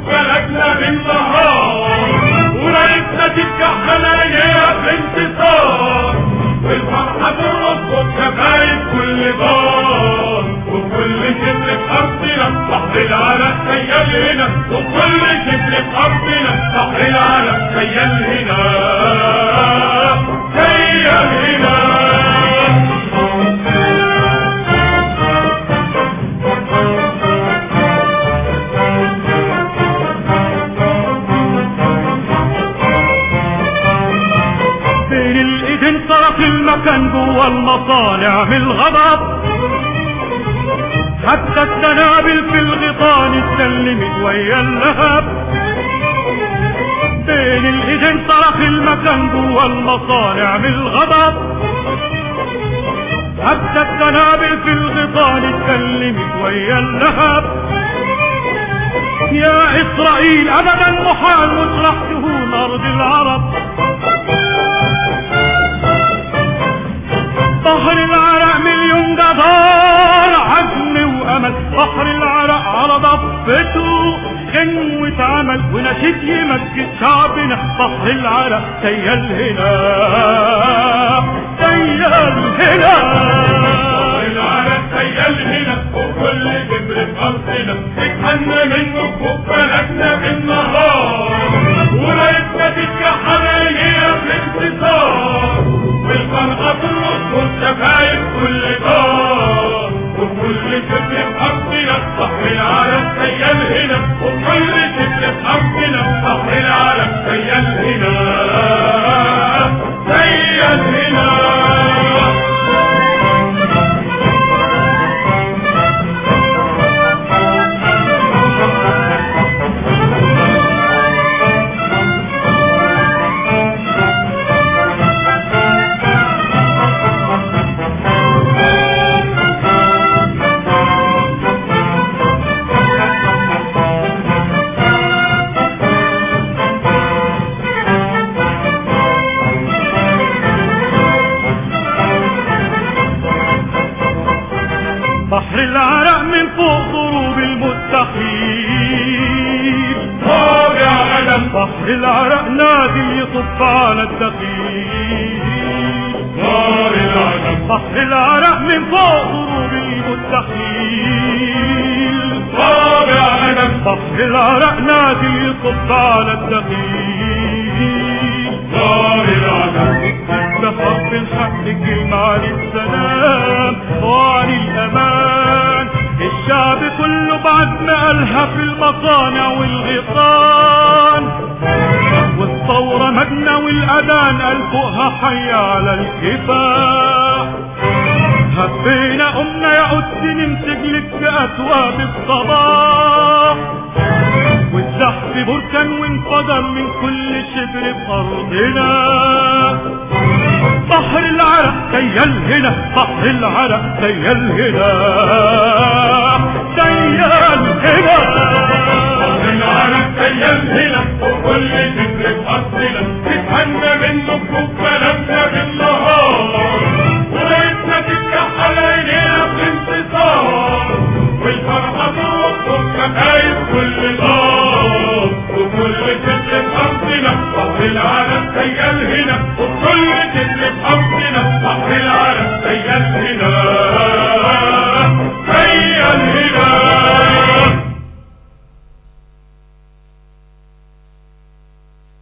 بلدنا بالنهار ورايتنا تتكحنا يا بانتصار والفرحة ترقص وبشفايف كل دار وكل شبر في أرضنا بحر العالم خيال هنا وكل شبر في أرضنا بحر العالم خيال هنا خيال هنا بين الايدين طرف المكان جوه المصانع من الغضب حتى السنابل في الغيطان اتسلمت ويا اللهب بين الايدين طرف المكان جوه المصانع من الغضب حتى السنابل في الغيطان اتسلمت ويا اللهب يا اسرائيل ابدا محال مطرح تهون ارض العرب بحر العرق مليون جدار عزم وامل بحر العرق على ضفته غنوة عمل ونشيد يمجد شعبنا بحر العرق سيال هنا سيال هنا العالم خيال هنا وكل جبر في أرضنا اتحنى منه وبلدنا بالنهار ورايتنا تتكحنا هي بانتصار والفرحة ترقص والشفايف كل دار وكل جبر في أرضنا بحر العالم خيال هنا وكل جبر في أرضنا بحر العالم خيال هنا خيال هنا بحر العرق من فوق ضروب المستحيل طاب يا غنم بحر العرق نادي يصب على الدخيل نار العالم بحر العرق من فوق ضروب المستحيل طاب يا غنم بحر العرق نادي يصب على الدخيل نار العالم بحب الحق الكلمة عن السلام وعن الأمان الشعب كله بعد ما قالها في المصانع والغيطان والثورة مجنى والأذان قال فوقها حي على الكفاح هبينا قمنا يا قدس نمسك لك في أثواب الصباح والزحف بركان وانفجر من كل شبر في أرضنا بحر العرق سيال هنا بحر العرق سيال هنا